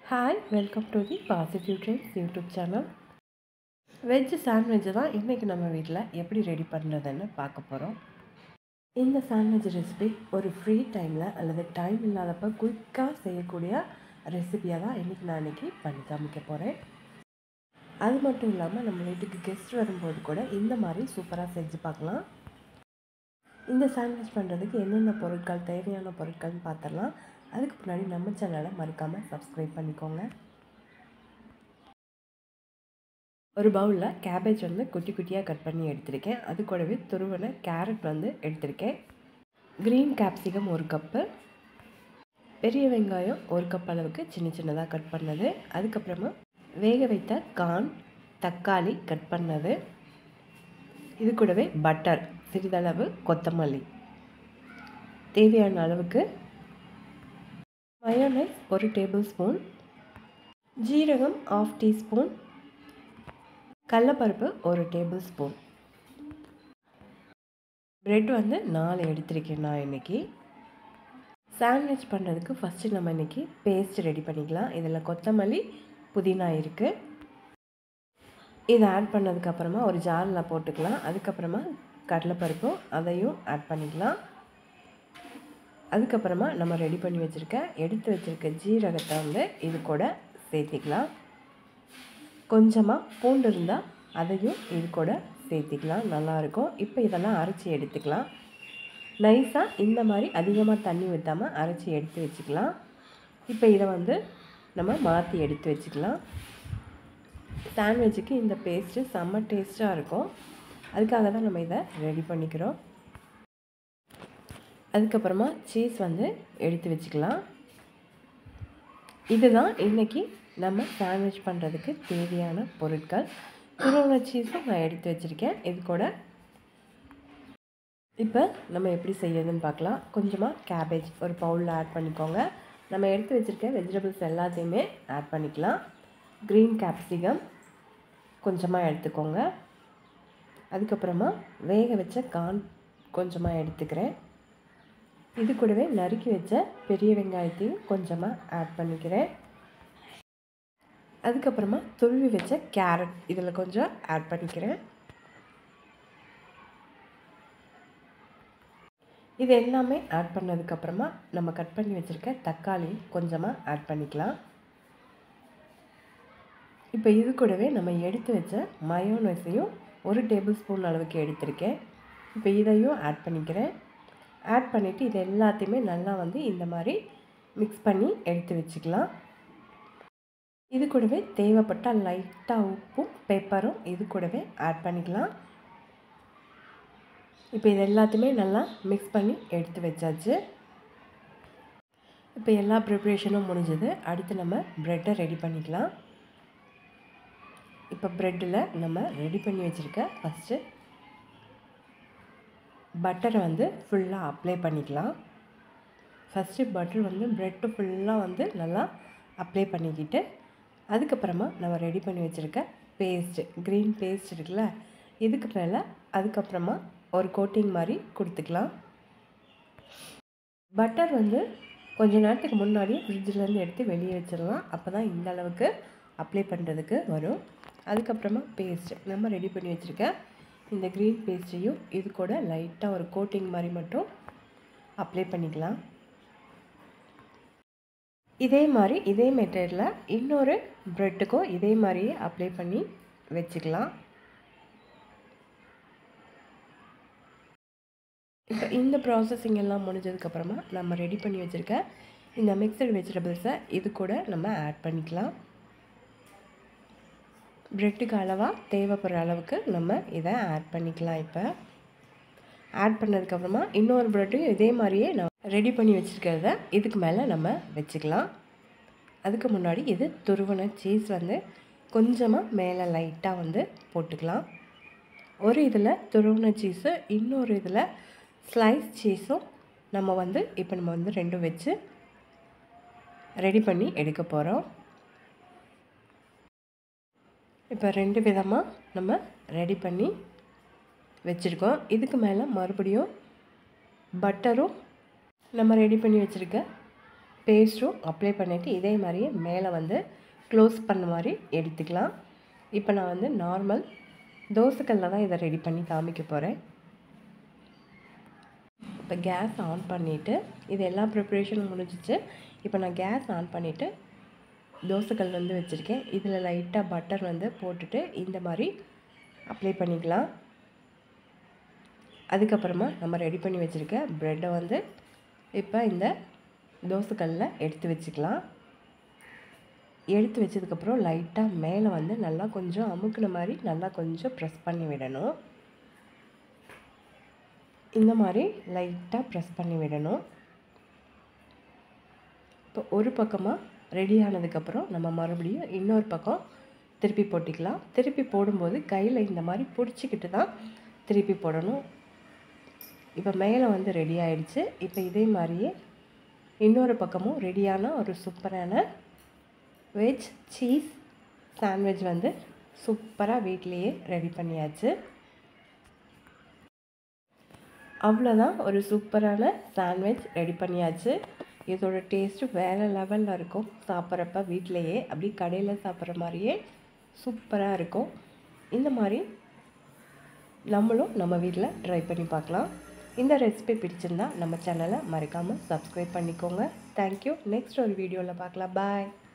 hi welcome to the positive trends YouTube channel veg sandwich தான் இன்றைக்கி நம்ம வீட்டில் எப்படி ரெடி பண்ணுறதுன்னு பார்க்க போகிறோம் இந்த சாண்ட்விச் ரெசிபி ஒரு ஃப்ரீ டைமில் அல்லது டைம் இல்லாதப்போ குயிக்காக செய்யக்கூடிய ரெசிபியாக தான் இன்றைக்கி நான் இன்றைக்கி பண்ணி காமிக்க போகிறேன் அது மட்டும் இல்லாமல் நம்ம வீட்டுக்கு கெஸ்ட் வரும்போது கூட இந்த மாதிரி சூப்பராக செஞ்சு பார்க்கலாம் இந்த சாண்ட்விச் பண்ணுறதுக்கு என்னென்ன பொருட்கள் தேவையான பொருட்கள்னு பார்த்துடலாம் அதுக்கு முன்னாடி நம்ம சேனலை மறக்காமல் சப்ஸ்கிரைப் பண்ணிக்கோங்க ஒரு பவுலில் கேபேஜ் வந்து குட்டி குட்டியாக கட் பண்ணி எடுத்திருக்கேன் அது கூடவே துருவன கேரட் வந்து எடுத்திருக்கேன் க்ரீன் கேப்சிகம் ஒரு கப்பு பெரிய வெங்காயம் ஒரு கப் அளவுக்கு சின்ன சின்னதாக கட் பண்ணது அதுக்கப்புறமா வேக வைத்த கார்ன் தக்காளி கட் பண்ணது இது கூடவே பட்டர் சிறிதளவு கொத்தமல்லி தேவையான அளவுக்கு மயோனைஸ் ஒரு டேபிள் ஸ்பூன் ஜீரகம் ஆஃப் டீஸ்பூன் கடலப்பருப்பு ஒரு டேபிள் ஸ்பூன் ப்ரெட் வந்து நாலு எடுத்திருக்கேன் நான் இன்றைக்கி சாண்ட்விச் பண்ணுறதுக்கு ஃபஸ்ட்டு நம்ம இன்றைக்கி பேஸ்ட் ரெடி பண்ணிக்கலாம் இதில் கொத்தமல்லி புதினா இருக்குது இதை ஆட் பண்ணதுக்கப்புறமா ஒரு ஜாரில் போட்டுக்கலாம் அதுக்கப்புறமா கடலைப்பருப்பும் அதையும் ஆட் பண்ணிக்கலாம் அதுக்கப்புறமா நம்ம ரெடி பண்ணி வச்சுருக்க எடுத்து வச்சுருக்க ஜீரகத்தை வந்து இது கூட சேர்த்திக்கலாம் கொஞ்சமாக பூண்டு இருந்தால் அதையும் இது கூட சேர்த்திக்கலாம் நல்லாயிருக்கும் இப்போ இதெல்லாம் அரைச்சி எடுத்துக்கலாம் நைஸாக இந்த மாதிரி அதிகமாக தண்ணி ஊற்றாமல் அரைச்சி எடுத்து வச்சுக்கலாம் இப்போ இதை வந்து நம்ம மாற்றி எடுத்து வச்சுக்கலாம் சாண்ட்விட்சுக்கு இந்த பேஸ்ட்டு செம்ம டேஸ்ட்டாக இருக்கும் அதுக்காக தான் நம்ம இதை ரெடி பண்ணிக்கிறோம் அதுக்கப்புறமா சீஸ் வந்து எடுத்து வச்சுக்கலாம் இதுதான் இன்றைக்கி நம்ம சாண்ட்விச் பண்ணுறதுக்கு தேவையான பொருட்கள் துருவன சீஸும் நான் எடுத்து வச்சுருக்கேன் இது கூட இப்போ நம்ம எப்படி செய்யறதுன்னு பார்க்கலாம் கொஞ்சமாக கேபேஜ் ஒரு பவுலில் ஆட் பண்ணிக்கோங்க நம்ம எடுத்து வச்சுருக்க வெஜிடபிள்ஸ் எல்லாத்தையுமே ஆட் பண்ணிக்கலாம் க்ரீன் கேப்சிகம் கொஞ்சமாக எடுத்துக்கோங்க அதுக்கப்புறமா வேக வச்ச கார்ன் கொஞ்சமாக எடுத்துக்கிறேன் இது கூடவே நறுக்கி வச்ச பெரிய வெங்காயத்தையும் கொஞ்சமாக ஆட் பண்ணிக்கிறேன் அதுக்கப்புறமா துருவி வச்ச கேரட் இதில் கொஞ்சம் ஆட் பண்ணிக்கிறேன் இது எல்லாமே ஆட் பண்ணதுக்கப்புறமா நம்ம கட் பண்ணி வச்சுருக்க தக்காளி கொஞ்சமாக ஆட் பண்ணிக்கலாம் இப்போ இது கூடவே நம்ம எடுத்து வச்ச மயோனஸையும் ஒரு டேபிள் ஸ்பூன் அளவுக்கு எடுத்திருக்கேன் இப்போ இதையும் ஆட் பண்ணிக்கிறேன் ஆட் பண்ணிவிட்டு இது எல்லாத்தையுமே நல்லா வந்து இந்த மாதிரி மிக்ஸ் பண்ணி எடுத்து வச்சுக்கலாம் இது கூடவே தேவைப்பட்டால் லைட்டாக உப்பும் பெப்பரும் இது கூடவே ஆட் பண்ணிக்கலாம் இப்போ இது எல்லாத்தையுமே நல்லா மிக்ஸ் பண்ணி எடுத்து வச்சாச்சு இப்போ எல்லா ப்ரிப்ரேஷனும் முடிஞ்சது அடுத்து நம்ம ப்ரெட்டை ரெடி பண்ணிக்கலாம் இப்போ ப்ரெட்டில் நம்ம ரெடி பண்ணி வச்சுருக்க ஃபஸ்ட்டு பட்டரை வந்து ஃபுல்லாக அப்ளை பண்ணிக்கலாம் ஃபஸ்ட்டு பட்டர் வந்து ப்ரெட்டு ஃபுல்லாக வந்து நல்லா அப்ளை பண்ணிக்கிட்டு அதுக்கப்புறமா நம்ம ரெடி பண்ணி வச்சுருக்க பேஸ்ட்டு க்ரீன் பேஸ்ட் இருக்குல்ல இதுக்கு மேலே அதுக்கப்புறமா ஒரு கோட்டிங் மாதிரி கொடுத்துக்கலாம் பட்டர் வந்து கொஞ்ச நேரத்துக்கு முன்னாடி ஃப்ரிட்ஜிலேருந்து எடுத்து வெளியே வச்சிடலாம் அப்போ தான் இந்த அளவுக்கு அப்ளை பண்ணுறதுக்கு வரும் அதுக்கப்புறமா பேஸ்ட் நம்ம ரெடி பண்ணி வச்சுருக்க இந்த க்ரீன் பேஸ்ட்டையும் இது கூட லைட்டாக ஒரு கோட்டிங் மாதிரி மட்டும் அப்ளை பண்ணிக்கலாம் இதே மாதிரி இதே மெத்தடில் இன்னொரு ப்ரெட்டுக்கும் இதே மாதிரியே அப்ளை பண்ணி வச்சுக்கலாம் இப்போ இந்த ப்ராசஸிங் எல்லாம் முடிஞ்சதுக்கப்புறமா நம்ம ரெடி பண்ணி வச்சுருக்க இந்த மிக்சட் வெஜிடபிள்ஸை இது கூட நம்ம ஆட் பண்ணிக்கலாம் ப்ரெட்டுக்கு அளவாக தேவைப்படுற அளவுக்கு நம்ம இதை ஆட் பண்ணிக்கலாம் இப்போ ஆட் பண்ணதுக்கப்புறமா இன்னொரு ப்ரெட்டையும் இதே மாதிரியே நான் ரெடி பண்ணி வச்சுருக்கிறத இதுக்கு மேலே நம்ம வச்சுக்கலாம் அதுக்கு முன்னாடி இது துருவன சீஸ் வந்து கொஞ்சமாக மேலே லைட்டாக வந்து போட்டுக்கலாம் ஒரு இதில் துருவன சீஸு இன்னொரு இதில் ஸ்லைஸ் சீஸும் நம்ம வந்து இப்போ நம்ம வந்து ரெண்டும் வச்சு ரெடி பண்ணி எடுக்க போகிறோம் இப்போ ரெண்டு விதமாக நம்ம ரெடி பண்ணி வச்சுருக்கோம் இதுக்கு மேலே மறுபடியும் பட்டரும் நம்ம ரெடி பண்ணி வச்சுருக்க பேஸ்ட்டும் அப்ளை பண்ணிவிட்டு இதே மாதிரியே மேலே வந்து க்ளோஸ் பண்ண மாதிரி எடுத்துக்கலாம் இப்போ நான் வந்து நார்மல் தோசைக்கல்ல தான் இதை ரெடி பண்ணி காமிக்க போகிறேன் இப்போ கேஸ் ஆன் பண்ணிவிட்டு இது எல்லா ப்ரிப்ரேஷனும் முடிஞ்சிச்சு இப்போ நான் கேஸ் ஆன் பண்ணிவிட்டு தோசைக்கல் வந்து வச்சுருக்கேன் இதில் லைட்டாக பட்டர் வந்து போட்டுட்டு இந்த மாதிரி அப்ளை பண்ணிக்கலாம் அதுக்கப்புறமா நம்ம ரெடி பண்ணி வச்சுருக்க ப்ரெட்டை வந்து இப்போ இந்த தோசைக்கல்லில் எடுத்து வச்சுக்கலாம் எடுத்து வச்சதுக்கப்புறம் லைட்டாக மேலே வந்து நல்லா கொஞ்சம் அமுக்குன மாதிரி நல்லா கொஞ்சம் ப்ரெஸ் பண்ணி விடணும் இந்த மாதிரி லைட்டாக ப்ரெஸ் பண்ணி விடணும் இப்போ ஒரு பக்கமாக ரெடி ஆனதுக்கப்புறம் நம்ம மறுபடியும் இன்னொரு பக்கம் திருப்பி போட்டிக்கலாம் திருப்பி போடும்போது கையில் இந்த மாதிரி பிடிச்சிக்கிட்டு தான் திருப்பி போடணும் இப்போ மேலே வந்து ரெடி ஆயிடுச்சு இப்போ இதே மாதிரியே இன்னொரு பக்கமும் ரெடியான ஒரு சூப்பரான வெஜ் சீஸ் சாண்ட்விச் வந்து சூப்பராக வீட்லேயே ரெடி பண்ணியாச்சு அவ்வளோதான் ஒரு சூப்பரான சாண்ட்விச் ரெடி பண்ணியாச்சு இதோட டேஸ்ட்டு வேறு லெவலில் இருக்கும் சாப்பிட்றப்ப வீட்டிலையே அப்படி கடையில் சாப்பிட்ற மாதிரியே சூப்பராக இருக்கும் இந்த மாதிரி நம்மளும் நம்ம வீட்டில் ட்ரை பண்ணி பார்க்கலாம் இந்த ரெசிபி பிடிச்சிருந்தா நம்ம சேனலை மறக்காமல் சப்ஸ்கிரைப் பண்ணிக்கோங்க தேங்க்யூ நெக்ஸ்ட் ஒரு வீடியோவில் பார்க்கலாம் பாய்